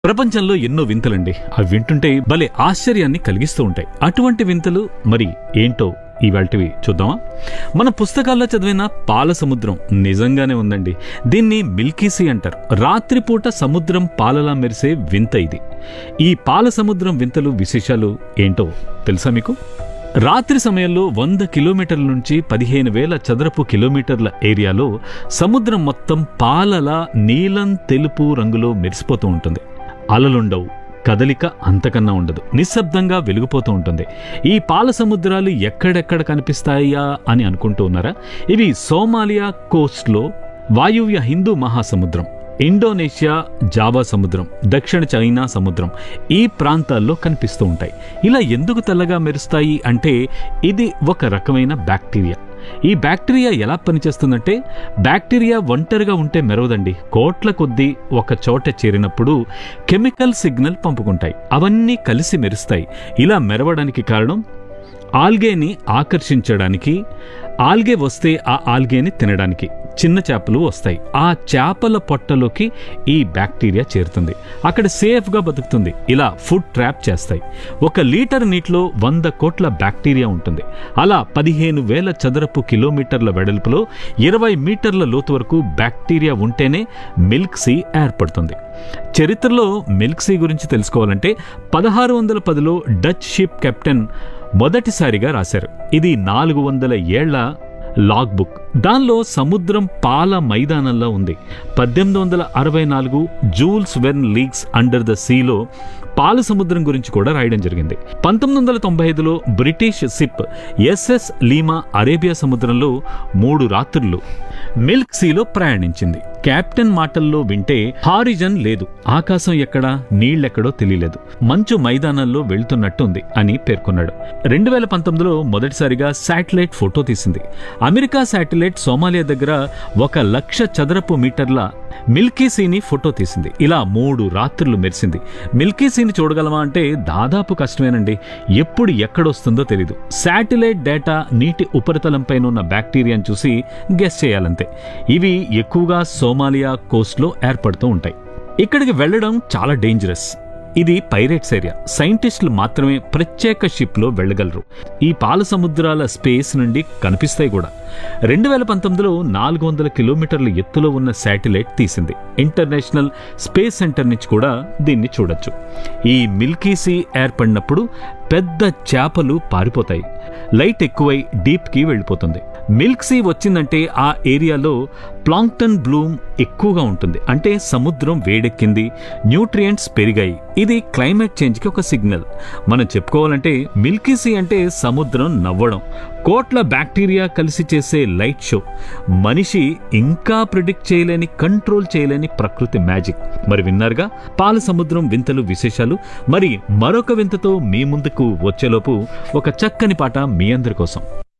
ప్రపంచంలో ఎన్నో వింతలండి అవి వింటుంటే భలే ఆశ్చర్యాన్ని కలిగిస్తూ ఉంటాయి అటువంటి వింతలు మరి ఏంటో ఇవాల్టివి చూద్దామా మన పుస్తకాల్లో చదివిన పాల సముద్రం నిజంగానే ఉందండి దీన్ని మిల్కీ సీ అంటారు రాత్రిపూట సముద్రం పాలలా మెరిసే వింత ఇది ఈ పాల సముద్రం వింతలు విశేషాలు ఏంటో తెలుసా మీకు రాత్రి సమయంలో వంద కిలోమీటర్ల నుంచి పదిహేను వేల చదరపు కిలోమీటర్ల ఏరియాలో సముద్రం మొత్తం పాలలా నీలం తెలుపు రంగులో మెరిసిపోతూ ఉంటుంది అలలుండవు కదలిక అంతకన్నా ఉండదు నిశ్శబ్దంగా వెలిగిపోతూ ఉంటుంది ఈ పాల సముద్రాలు ఎక్కడెక్కడ కనిపిస్తాయా అని అనుకుంటూ ఉన్నారా ఇవి సోమాలియా కోస్ట్లో వాయువ్య హిందూ మహాసముద్రం ఇండోనేషియా జావా సముద్రం దక్షిణ చైనా సముద్రం ఈ ప్రాంతాల్లో కనిపిస్తూ ఉంటాయి ఇలా ఎందుకు తెల్లగా మెరుస్తాయి అంటే ఇది ఒక రకమైన బ్యాక్టీరియా ఈ బ్యాక్టీరియా ఎలా పనిచేస్తుందంటే బ్యాక్టీరియా ఒంటరిగా ఉంటే మెరవదండి కోట్ల కొద్దీ ఒక చోట చేరినప్పుడు కెమికల్ సిగ్నల్ పంపుకుంటాయి అవన్నీ కలిసి మెరుస్తాయి ఇలా మెరవడానికి కారణం ఆల్గేని ఆకర్షించడానికి ఆల్గే వస్తే ఆ ఆల్గేని తినడానికి చిన్న చేపలు వస్తాయి ఆ చేపల పొట్టలోకి ఈ బ్యాక్టీరియా చేరుతుంది అక్కడ సేఫ్గా బతుకుతుంది ఇలా ఫుడ్ ట్రాప్ చేస్తాయి ఒక లీటర్ నీటిలో వంద కోట్ల బ్యాక్టీరియా ఉంటుంది అలా పదిహేను వేల చదరపు కిలోమీటర్ల వెడల్పులో ఇరవై మీటర్ల లోతు వరకు బ్యాక్టీరియా ఉంటేనే మిల్క్ సీ ఏర్పడుతుంది చరిత్రలో మిల్క్ సీ గురించి తెలుసుకోవాలంటే పదహారు వందల పదిలో డచ్ షిప్ కెప్టెన్ మొదటిసారిగా రాశారు ఇది నాలుగు వందల ఏళ్ల లాగ్ బుక్ దానిలో సముద్రం పాల మైదానంలో ఉంది పద్దెనిమిది వందల అరవై నాలుగు Jules Verne leagues under the సీలో పాల సముద్రం గురించి కూడా రాయడం జరిగింది పంతొమ్మిది వందల తొంభై ఐదులో British ship SS Lima Arabia సముద్రంలో మూడు రాత్రులు మిల్క్ సీలో ప్రయాణించింది కెప్టెన్ మాటల్లో వింటే హారిజన్ లేదు ఆకాశం ఎక్కడా నీళ్ళెక్కడో తెలియలేదు మంచు మైదానంలో వెళ్తున్నట్టుంది అని పేర్కొన్నాడు రెండు వేల పంతొమ్మిదిలో మొదటిసారిగా శాటిలైట్ ఫోటో తీసింది అమెరికా శాటిలైట్ సోమాలియా దగ్గర ఒక లక్ష చదరపు మీటర్ల మిల్కీ సీని ఫోటో తీసింది ఇలా మూడు రాత్రులు మెరిసింది మిల్కీ సీని చూడగలమా అంటే దాదాపు కష్టమేనండి ఎప్పుడు ఎక్కడొస్తుందో తెలీదు శాటిలైట్ డేటా నీటి ఉపరితలంపైన ఉన్న బ్యాక్టీరియాను చూసి గెస్ చేయాలంతే ఇవి ఎక్కువగా సోమాలియా కోస్ట్లో ఏర్పడుతూ ఉంటాయి ఇక్కడికి వెళ్ళడం చాలా డేంజరస్ ఇది పైరేట్స్ ఏరియా సైంటిస్టులు మాత్రమే ప్రత్యేక షిప్లో వెళ్ళగలరు ఈ పాల సముద్రాల స్పేస్ నుండి కనిపిస్తాయి కూడా రెండు వేల పంతొమ్మిదిలో నాలుగు వందల కిలోమీటర్ల ఎత్తులో ఉన్న శాటిలైట్ తీసింది ఇంటర్నేషనల్ స్పేస్ సెంటర్ నుంచి కూడా దీన్ని చూడొచ్చు ఈ మిల్కీ సీ ఏర్పడినప్పుడు పెద్ద చేపలు పారిపోతాయి లైట్ ఎక్కువై డీప్కి వెళ్ళిపోతుంది మిల్క్ సీ వచ్చిందంటే ఆ ఏరియాలో ప్లాంక్టన్ బ్లూమ్ ఎక్కువగా ఉంటుంది అంటే సముద్రం వేడెక్కింది న్యూట్రియంట్స్ పెరిగాయి ఇది క్లైమేట్ చేంజ్కి ఒక సిగ్నల్ మనం చెప్పుకోవాలంటే మిల్కీ సీ అంటే సముద్రం నవ్వడం కోట్ల బ్యాక్టీరియా కలిసి చేసే లైట్ షో మనిషి ఇంకా ప్రిడిక్ట్ చేయలేని కంట్రోల్ చేయలేని ప్రకృతి మ్యాజిక్ మరి విన్నారుగా పాల సముద్రం వింతలు విశేషాలు మరి మరొక వింతతో మీ ముందుకు వచ్చేలోపు ఒక చక్కని పాట మీ అందరి కోసం